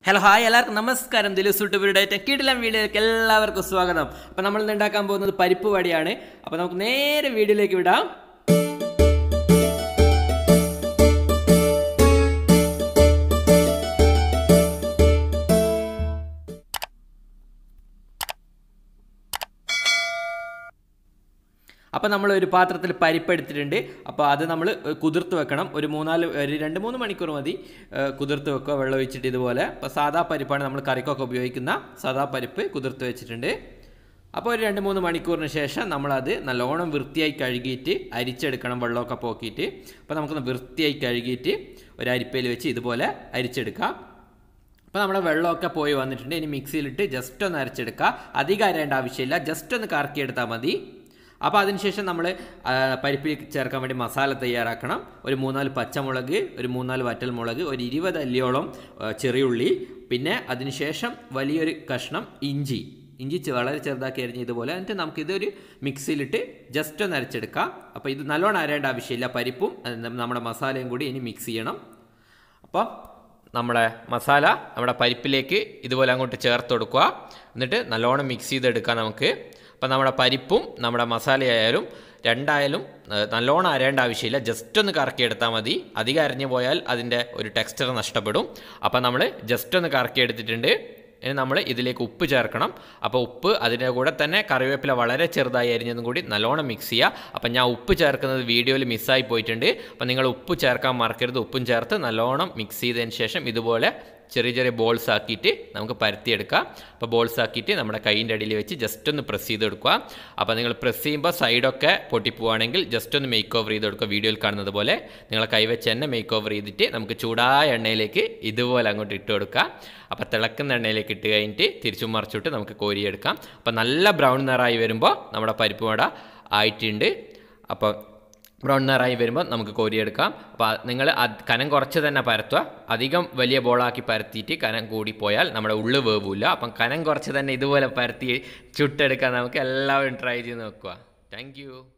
hello hi എല്ലാവർക്കും നമസ്കാരം ദിലു സുട്ടുപുരുടെ കിടിലം വീഡിയോയിലേക്ക് എല്ലാവർക്കും സ്വാഗതം അപ്പോൾ നമ്മൾ ഇന്ന് ഉണ്ടാക്കാൻ പോകുന്നത് പരിപ്പ് വടിയാണ് അപ്പോൾ നമുക്ക് നേരെ വീഡിയോയിലേക്ക് വിടാം അപ്പോൾ നമ്മൾ ഒരു പാത്രത്തിൽ പരിപ്പ് എടുത്തിട്ടുണ്ട് അപ്പോൾ അത് നമ്മൾ കുതിർത്ത് വെക്കണം ഒരു മൂന്നാല് ഒരു രണ്ട് മൂന്ന് മണിക്കൂർ മതി ഏഹ്, കുതിർത്ത് വെക്കുക വെള്ളം ഒഴിച്ചിട്ട് ഇതുപോലെ അപ്പോൾ സാദാ പരിപ്പാണ് നമ്മൾ കറിക്കൊക്കെ ഉപയോഗിക്കുന്ന സാദാ പരിപ്പ് കുതിർത്ത് വെച്ചിട്ടുണ്ട് അപ്പോൾ ഒരു രണ്ട് മൂന്ന് മണിക്കൂറിന് ശേഷം നമ്മളത് നല്ലോണം വൃത്തിയായി കഴുകിയിട്ട് അരിച്ചെടുക്കണം വെള്ളമൊക്കെ പോക്കിയിട്ട് അപ്പോൾ നമുക്കൊന്ന് വൃത്തിയായി കഴുകിയിട്ട് ഒരു അരിപ്പയിൽ വെച്ച് ഇതുപോലെ അരിച്ചെടുക്കാം അപ്പോൾ നമ്മുടെ വെള്ളമൊക്കെ പോയി വന്നിട്ടുണ്ട് ഇനി മിക്സിയിലിട്ട് ജസ്റ്റ് ഒന്ന് അരച്ചെടുക്കുക അധികം അരേണ്ട ആവശ്യമില്ല ജസ്റ്റ് ഒന്ന് കറക്കിയെടുത്താൽ മതി അപ്പോൾ അതിനുശേഷം നമ്മൾ പരിപ്പിൽ ചേർക്കാൻ വേണ്ടി മസാല തയ്യാറാക്കണം ഒരു മൂന്നാല് പച്ചമുളക് ഒരു മൂന്നാല് വറ്റൽമുളക് ഒരു ഇരുപത് അല്ലിയോളം ആ, ചെറിയുള്ളി പിന്നെ അതിനുശേഷം വലിയൊരു കഷ്ണം ഇഞ്ചി ഇഞ്ചി ചെ- വളരെ ചെറുതാക്കി അരിഞ്ഞ് ഇതുപോലെ എന്നിട്ട് നമുക്കിതൊരു മിക്സിയിലിട്ട് ജസ്റ്റ് ഒന്ന് അരച്ചെടുക്കാം അപ്പോൾ ഇത് നല്ലോണം അരേണ്ട ആവശ്യമില്ല പരിപ്പും അത് നമ്മുടെ മസാലയും കൂടി ഇനി മിക്സ് ചെയ്യണം അപ്പോൾ നമ്മുടെ മസാല നമ്മുടെ പരിപ്പിലേക്ക് ഇതുപോലെ അങ്ങോട്ട് ചേർത്ത് കൊടുക്കുക എന്നിട്ട് നല്ലോണം മിക്സ് ചെയ്തെടുക്കാം നമുക്ക് അപ്പോൾ നമ്മുടെ പരിപ്പും നമ്മുടെ മസാലയായാലും രണ്ടായാലും ഏഹ്, നല്ലോണം അരയേണ്ട ആവശ്യമില്ല ജസ്റ്റ് ഒന്ന് കറക്കിയെടുത്താൽ മതി അധികം അരഞ്ഞു പോയാൽ അതിൻ്റെ ഒരു ടെക്സ്ചർ നഷ്ടപ്പെടും അപ്പോൾ നമ്മൾ ജസ്റ്റ് ഒന്ന് കറക്കിയെടുത്തിട്ടുണ്ട് ഇനി നമ്മൾ ഇതിലേക്ക് ഉപ്പ് ചേർക്കണം അപ്പോൾ ഉപ്പ് അതിൻ്റെ കൂടെ തന്നെ കറിവേപ്പില വളരെ ചെറുതായി അരിഞ്ഞതും കൂടി നല്ലോണം മിക്സ് ചെയ്യുക അപ്പം ഞാൻ ഉപ്പ് ചേർക്കുന്നത് വീഡിയോയിൽ മിസ്സായി പോയിട്ടുണ്ട് അപ്പം നിങ്ങൾ ഉപ്പ് ചേർക്കാൻ മറക്കരുത് ഉപ്പും ചേർത്ത് നല്ലോണം മിക്സ് ചെയ്തതിന് ശേഷം ഇതുപോലെ ചെറിയ ചെറിയ ബോൾസ് ആക്കിയിട്ട് നമുക്ക് പരത്തിയെടുക്കാം അപ്പോൾ ബോൾസ് ആക്കിയിട്ട് നമ്മുടെ കൈയിൻ്റെ അടിയിൽ വെച്ച് ജസ്റ്റ് ഒന്ന് പ്രസ് ചെയ്ത് കൊടുക്കുക അപ്പോൾ നിങ്ങൾ പ്രസ് ചെയ്യുമ്പോൾ സൈഡൊക്കെ പൊട്ടിപ്പോവാണെങ്കിൽ ജസ്റ്റ് ഒന്ന് മേക്ക് ഓവർ ചെയ്ത് കൊടുക്കുക വീഡിയോയിൽ കാണുന്നത് പോലെ നിങ്ങളെ കൈവച്ച് തന്നെ മേക്ക് ഓവർ ചെയ്തിട്ട് നമുക്ക് ചൂടായ എണ്ണയിലേക്ക് ഇതുപോലെ അങ്ങോട്ട് ഇട്ട് കൊടുക്കുക അപ്പോൾ തിളക്കുന്ന എണ്ണയിലേക്ക് ഇട്ട് കഴിഞ്ഞിട്ട് തിരിച്ചും മറിച്ചിട്ട് നമുക്ക് കോരിയെടുക്കാം അപ്പോൾ നല്ല ബ്രൗൺ നിറായി വരുമ്പോൾ നമ്മുടെ പരിപ്പ് വട ആയിട്ടുണ്ട് അപ്പോൾ ബ്രൗൺ നിറായി വരുമ്പോൾ നമുക്ക് കോരിയെടുക്കാം അപ്പോൾ നിങ്ങൾ കനം കുറച്ച് തന്നെ പരത്തുക അധികം വലിയ ബോളാക്കി പരത്തിയിട്ട് കനം കൂടി പോയാൽ നമ്മുടെ ഉള്ളു വേവില്ല അപ്പം കനം കുറച്ച് തന്നെ ഇതുപോലെ പരത്തി ചുട്ടെടുക്കാൻ നമുക്ക് എല്ലാവരും ട്രൈ ചെയ്ത് നോക്കുക താങ്ക്